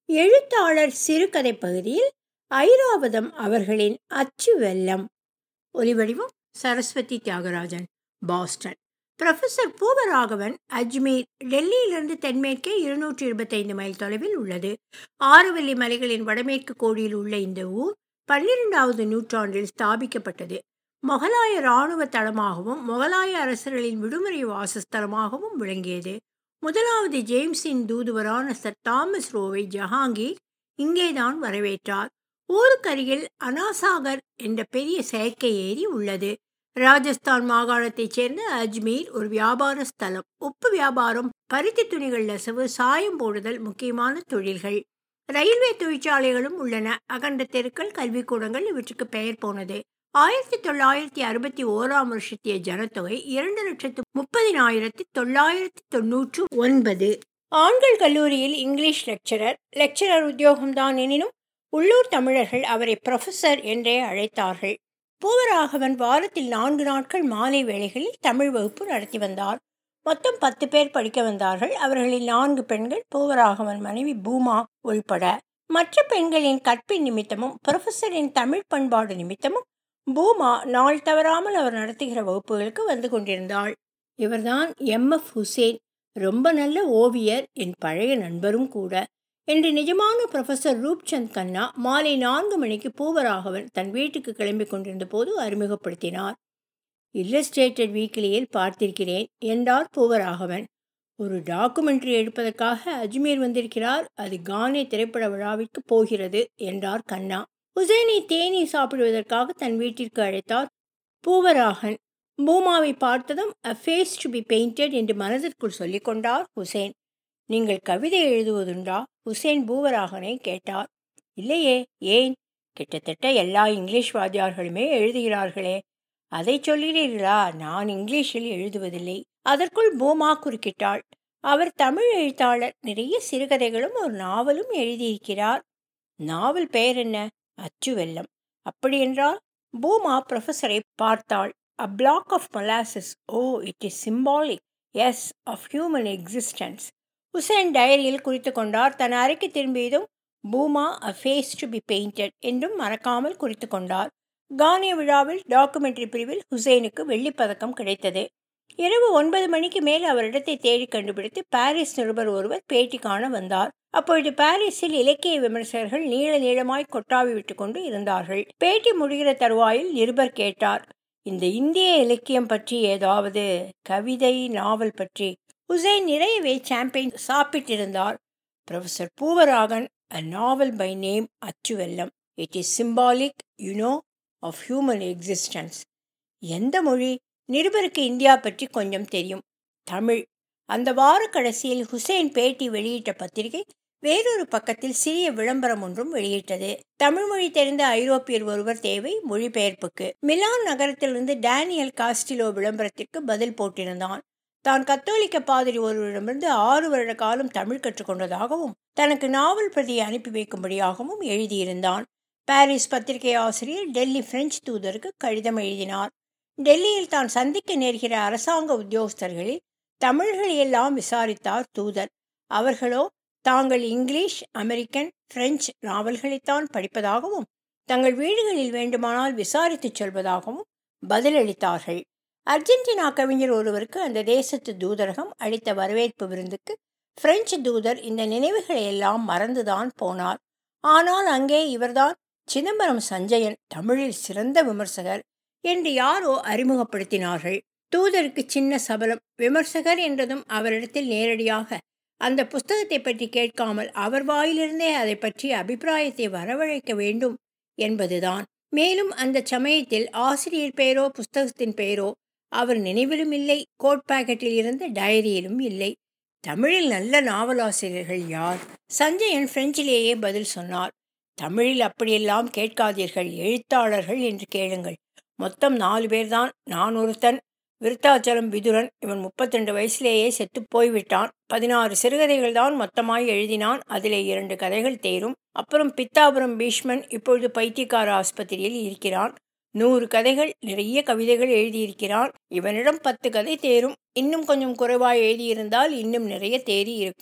எழுத்தாளர் சிறுகதை பகுதியில் ஐராவதம் அவர்களின் அச்சு வெள்ளம் ஒலிவடிவம் சரஸ்வதி தியாகராஜன் பாஸ்டன் புரொஃபசர் பூவராகவன் அஜ்மீர் டெல்லியிலிருந்து தென்மேற்கே இருநூற்றி இருபத்தைந்து மைல் தொலைவில் உள்ளது ஆரவல்லி மலைகளின் வடமேற்கு கோடியில் உள்ள இந்த ஊர் பன்னிரெண்டாவது நூற்றாண்டில் ஸ்தாபிக்கப்பட்டது மொகலாய இராணுவ தளமாகவும் மொகலாய அரசர்களின் விடுமுறை வாசஸ்தலமாகவும் விளங்கியது முதலாவது ஜேம்ஸின் தூதுவரான சர் தாமஸ் ரோவை ஜஹாங்கீர் இங்கேதான் வரவேற்றார் ஊருக்கருகில் அனாசாகர் என்ற பெரிய செயற்கை ஏரி உள்ளது ராஜஸ்தான் மாகாணத்தைச் சேர்ந்த அஜ்மீர் ஒரு வியாபார ஸ்தலம் உப்பு வியாபாரம் பருத்தி துணிகள் நெசவு சாயம் போடுதல் முக்கியமான தொழில்கள் ரயில்வே தொழிற்சாலைகளும் உள்ளன அகண்ட தெருக்கள் கல்விக்கூடங்கள் இவற்றுக்கு பெயர் போனது ஆயிரத்தி தொள்ளாயிரத்தி அறுபத்தி ஓராம் வருஷத்திய ஜனத்தொகை இரண்டு லட்சத்து முப்பதினாயிரத்தி தொள்ளாயிரத்தி தொன்னூற்று ஒன்பது ஆண்கள் கல்லூரியில் இங்கிலீஷ் லெக்சரர் லெக்சரர் உத்தியோகம்தான் எனினும் உள்ளூர் தமிழர்கள் அவரை ப்ரொஃபஸர் என்றே அழைத்தார்கள் பூவராகவன் வாரத்தில் நான்கு நாட்கள் மாலை வேளைகளில் தமிழ் வகுப்பு நடத்தி வந்தார் மொத்தம் பத்து பேர் படிக்க வந்தார்கள் அவர்களில் நான்கு பெண்கள் பூவராகவன் மனைவி பூமா உள்பட மற்ற பெண்களின் கற்பின் நிமித்தமும் புரொஃபஸரின் தமிழ் பண்பாடு நிமித்தமும் பூமா நாள் தவறாமல் அவர் நடத்துகிற வகுப்புகளுக்கு வந்து கொண்டிருந்தாள் இவர்தான் எம் எஃப் ஹுசேன் ரொம்ப நல்ல ஓவியர் என் பழைய நண்பரும் கூட என்று நிஜமான ப்ரொஃபஸர் ரூப்சந்த் கண்ணா மாலை நான்கு மணிக்கு பூவராகவன் தன் வீட்டுக்கு கிளம்பி கொண்டிருந்த போது அறிமுகப்படுத்தினார் இல்லஸ்ட்ரேட்டட் வீக்கிலியில் பார்த்திருக்கிறேன் என்றார் பூவராகவன் ஒரு டாக்குமெண்ட்ரி எடுப்பதற்காக அஜ்மீர் வந்திருக்கிறார் அது கானே திரைப்பட விழாவிற்கு போகிறது என்றார் கண்ணா ஹுசேனை தேநீர் சாப்பிடுவதற்காக தன் வீட்டிற்கு அழைத்தார் பூவராகன் பூமாவை பார்த்ததும் a face to be painted என்று மனதிற்குள் சொல்லிக் கொண்டார் ஹுசேன் நீங்கள் கவிதை எழுதுவதுண்டா ஹுசேன் பூவராகனை கேட்டார் இல்லையே ஏன் கிட்டத்தட்ட எல்லா இங்கிலீஷ் வாத்தியார்களுமே எழுதுகிறார்களே அதை சொல்கிறீர்களா நான் இங்கிலீஷில் எழுதுவதில்லை அதற்குள் பூமா குறுக்கிட்டாள் அவர் தமிழ் எழுத்தாளர் நிறைய சிறுகதைகளும் ஒரு நாவலும் எழுதியிருக்கிறார் நாவல் பெயர் என்ன அச்சு வெள்ளம் அப்படியென்றால் பூமா ப்ரொஃபஸரை பார்த்தாள் a block of molasses oh it is symbolic as of human existence Hussain டயரியில் குறித்து கொண்டார் தன் அறைக்கு திரும்பியதும் Pooma a face to be painted என்றும் மறக்காமல் குறித்து கொண்டார் கானிய விழாவில் டாக்குமெண்ட்ரி பிரிவில் ஹுசேனுக்கு வெள்ளிப்பதக்கம் கிடைத்தது இரவு ஒன்பது மணிக்கு மேல் அவரிடத்தை தேடி கண்டுபிடித்து பாரிஸ் நிருபர் ஒருவர் பேட்டி காண வந்தார் அப்பொழுது பாரிஸில் இலக்கிய விமர்சகர்கள் நீள நீளமாய் கொட்டாவி விட்டு கொண்டு இருந்தார்கள் பேட்டி முடிகிற தருவாயில் நிருபர் கேட்டார் இந்த இந்திய இலக்கியம் பற்றி ஏதாவது கவிதை நாவல் பற்றி ஹுசைன் நிறையவே சாம்பியன் சாப்பிட்டிருந்தார் professor Poovaragan a novel by name Achuvellam it is symbolic you know of human existence எந்த மொழி நிருபருக்கு இந்தியா பற்றி கொஞ்சம் தெரியும் தமிழ் அந்த வார கடைசியில் ஹுசேன் பேட்டி வெளியிட்ட பத்திரிகை வேறொரு பக்கத்தில் சிறிய விளம்பரம் ஒன்றும் வெளியிட்டது தமிழ் மொழி தெரிந்த ஐரோப்பியர் ஒருவர் தேவை மொழிபெயர்ப்புக்கு மிலான் நகரத்திலிருந்து டேனியல் காஸ்டிலோ விளம்பரத்திற்கு பதில் போட்டிருந்தான் தான் கத்தோலிக்க பாதிரி ஒருவரிடமிருந்து ஆறு வருட காலம் தமிழ் கற்றுக்கொண்டதாகவும் தனக்கு நாவல் பிரதியை அனுப்பி வைக்கும்படியாகவும் எழுதியிருந்தான் பாரிஸ் பத்திரிகை ஆசிரியர் டெல்லி பிரெஞ்சு தூதருக்கு கடிதம் எழுதினார் டெல்லியில் தான் சந்திக்க நேர்கிற அரசாங்க உத்தியோகஸ்தர்களில் தமிழ்களையெல்லாம் விசாரித்தார் தூதர் அவர்களோ தாங்கள் இங்கிலீஷ் அமெரிக்கன் பிரெஞ்சு நாவல்களைத்தான் படிப்பதாகவும் தங்கள் வீடுகளில் வேண்டுமானால் விசாரித்துச் சொல்வதாகவும் பதிலளித்தார்கள் அர்ஜென்டினா கவிஞர் ஒருவருக்கு அந்த தேசத்து தூதரகம் அளித்த வரவேற்பு விருந்துக்கு பிரெஞ்சு தூதர் இந்த நினைவுகளை எல்லாம் மறந்துதான் போனார் ஆனால் அங்கே இவர்தான் சிதம்பரம் சஞ்சயன் தமிழில் சிறந்த விமர்சகர் என்று யாரோ அறிமுகப்படுத்தினார்கள் தூதருக்கு சின்ன சபலம் விமர்சகர் என்றதும் அவரிடத்தில் நேரடியாக அந்த புஸ்தகத்தை பற்றி கேட்காமல் அவர் வாயிலிருந்தே அதை பற்றி அபிப்பிராயத்தை வரவழைக்க வேண்டும் என்பதுதான் மேலும் அந்த சமயத்தில் ஆசிரியர் பெயரோ புஸ்தகத்தின் பெயரோ அவர் நினைவிலும் இல்லை கோட் பாக்கெட்டில் இருந்த டயரியிலும் இல்லை தமிழில் நல்ல நாவலாசிரியர்கள் யார் சஞ்சயன் பிரெஞ்சிலேயே பதில் சொன்னார் தமிழில் அப்படியெல்லாம் கேட்காதீர்கள் எழுத்தாளர்கள் என்று கேளுங்கள் மொத்தம் நாலு பேர்தான் நான் ஒருத்தன் விருத்தாச்சலம் விதுரன் இவன் முப்பத்தி ரெண்டு வயசுலேயே செத்து போய்விட்டான் பதினாறு சிறுகதைகள் தான் மொத்தமாய் எழுதினான் அதிலே இரண்டு கதைகள் தேரும் அப்புறம் பித்தாபுரம் பீஷ்மன் இப்பொழுது பைத்தியக்கார ஆஸ்பத்திரியில் இருக்கிறான் நூறு கதைகள் நிறைய கவிதைகள் எழுதியிருக்கிறான் இவனிடம் பத்து கதை தேரும் இன்னும் கொஞ்சம் குறைவாய் எழுதியிருந்தால் இன்னும் நிறைய தேறி இருக்கும்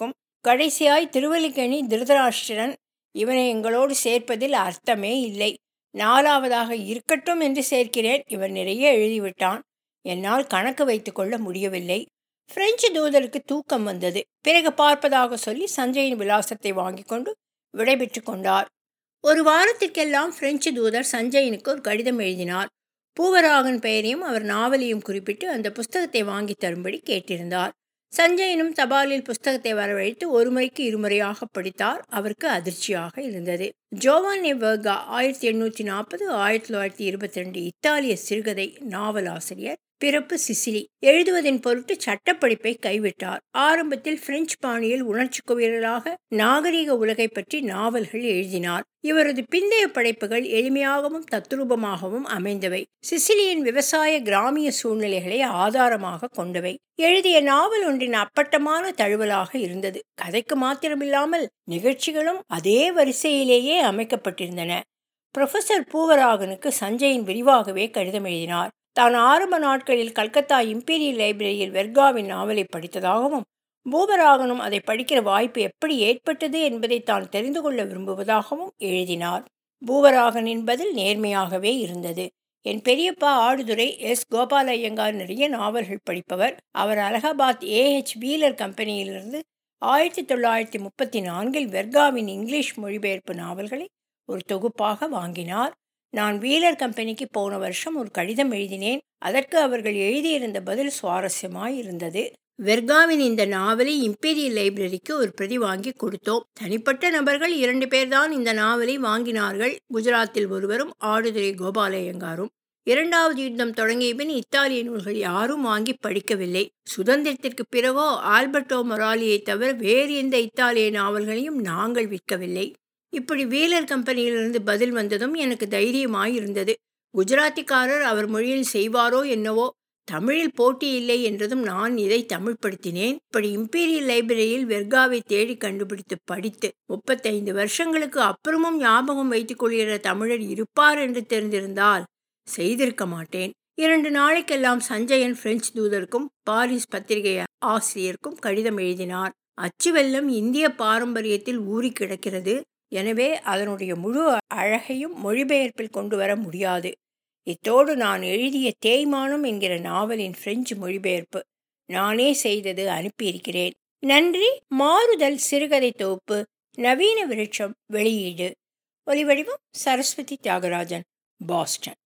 கடைசியாய் திருவல்லிக்கேணி திருதராஷ்டிரன் இவனை எங்களோடு சேர்ப்பதில் அர்த்தமே இல்லை நாலாவதாக இருக்கட்டும் என்று சேர்க்கிறேன் இவன் நிறைய எழுதிவிட்டான் என்னால் கணக்கு வைத்துக்கொள்ள முடியவில்லை பிரெஞ்சு தூதருக்கு தூக்கம் வந்தது பிறகு பார்ப்பதாக சொல்லி சஞ்சயின் விலாசத்தை வாங்கி கொண்டு விடைபெற்று கொண்டார் ஒரு வாரத்திற்கெல்லாம் பிரெஞ்சு தூதர் சஞ்சயனுக்கு ஒரு கடிதம் எழுதினார் பூவராகன் பெயரையும் அவர் நாவலையும் குறிப்பிட்டு அந்த புஸ்தகத்தை வாங்கி தரும்படி கேட்டிருந்தார் சஞ்சயனும் தபாலில் புஸ்தகத்தை வரவழைத்து ஒரு முறைக்கு இருமுறையாக படித்தார் அவருக்கு அதிர்ச்சியாக இருந்தது ஜோவான் வெர்கா ஆயிரத்தி எண்ணூற்றி நாற்பது ஆயிரத்தி தொள்ளாயிரத்தி இருபத்தி ரெண்டு இத்தாலிய சிறுகதை நாவல் ஆசிரியர் பிறப்பு சிசிலி எழுதுவதின் பொருட்டு சட்டப்படிப்பை கைவிட்டார் ஆரம்பத்தில் பிரெஞ்சு பாணியில் உணர்ச்சி குவியலாக நாகரிக உலகை பற்றி நாவல்கள் எழுதினார் இவரது பிந்தைய படைப்புகள் எளிமையாகவும் தத்ரூபமாகவும் அமைந்தவை சிசிலியின் விவசாய கிராமிய சூழ்நிலைகளை ஆதாரமாக கொண்டவை எழுதிய நாவல் ஒன்றின் அப்பட்டமான தழுவலாக இருந்தது கதைக்கு மாத்திரமில்லாமல் நிகழ்ச்சிகளும் அதே வரிசையிலேயே அமைக்கப்பட்டிருந்தன புரொஃபசர் பூவராகனுக்கு சஞ்சயின் விரிவாகவே கடிதம் எழுதினார் தான் ஆரம்ப நாட்களில் கல்கத்தா இம்பீரியல் லைப்ரரியில் வெர்காவின் நாவலை படித்ததாகவும் பூபராகனும் அதை படிக்கிற வாய்ப்பு எப்படி ஏற்பட்டது என்பதை தான் தெரிந்து கொள்ள விரும்புவதாகவும் எழுதினார் பூவராகனின் பதில் நேர்மையாகவே இருந்தது என் பெரியப்பா ஆடுதுறை எஸ் கோபால ஐயங்கார் நிறைய நாவல்கள் படிப்பவர் அவர் அலகாபாத் ஏஹெச் வீலர் கம்பெனியிலிருந்து ஆயிரத்தி தொள்ளாயிரத்தி முப்பத்தி நான்கில் வெர்காவின் இங்கிலீஷ் மொழிபெயர்ப்பு நாவல்களை ஒரு தொகுப்பாக வாங்கினார் நான் வீலர் கம்பெனிக்கு போன வருஷம் ஒரு கடிதம் எழுதினேன் அதற்கு அவர்கள் எழுதியிருந்த பதில் சுவாரஸ்யமாய் இருந்தது வெர்காவின் இந்த நாவலை இம்பீரியல் லைப்ரரிக்கு ஒரு பிரதி வாங்கி கொடுத்தோம் தனிப்பட்ட நபர்கள் இரண்டு பேர்தான் இந்த நாவலை வாங்கினார்கள் குஜராத்தில் ஒருவரும் ஆடுதுறை கோபாலயங்காரும் இரண்டாவது யுத்தம் தொடங்கிய பின் இத்தாலிய நூல்கள் யாரும் வாங்கி படிக்கவில்லை சுதந்திரத்திற்கு பிறகோ ஆல்பர்டோ மொராலியை தவிர வேறு எந்த இத்தாலிய நாவல்களையும் நாங்கள் விற்கவில்லை இப்படி வீலர் கம்பெனியிலிருந்து பதில் வந்ததும் எனக்கு தைரியமாய் இருந்தது குஜராத்திக்காரர் அவர் மொழியில் செய்வாரோ என்னவோ தமிழில் போட்டி இல்லை என்றதும் நான் இதை தமிழ்படுத்தினேன் இப்படி இம்பீரியல் லைப்ரரியில் வெர்காவை தேடி கண்டுபிடித்து படித்து முப்பத்தைந்து வருஷங்களுக்கு அப்புறமும் ஞாபகம் வைத்துக் கொள்கிற தமிழர் இருப்பார் என்று தெரிந்திருந்தால் செய்திருக்க மாட்டேன் இரண்டு நாளைக்கெல்லாம் சஞ்சயன் பிரெஞ்சு தூதருக்கும் பாரிஸ் பத்திரிகை ஆசிரியருக்கும் கடிதம் எழுதினார் அச்சு வெள்ளம் இந்திய பாரம்பரியத்தில் ஊறி கிடக்கிறது எனவே அதனுடைய முழு அழகையும் மொழிபெயர்ப்பில் கொண்டு வர முடியாது இத்தோடு நான் எழுதிய தேய்மானம் என்கிற நாவலின் பிரெஞ்சு மொழிபெயர்ப்பு நானே செய்தது அனுப்பியிருக்கிறேன் நன்றி மாறுதல் சிறுகதை தொகுப்பு நவீன விருட்சம் வெளியீடு ஒலிவடிவம் சரஸ்வதி தியாகராஜன் பாஸ்டன்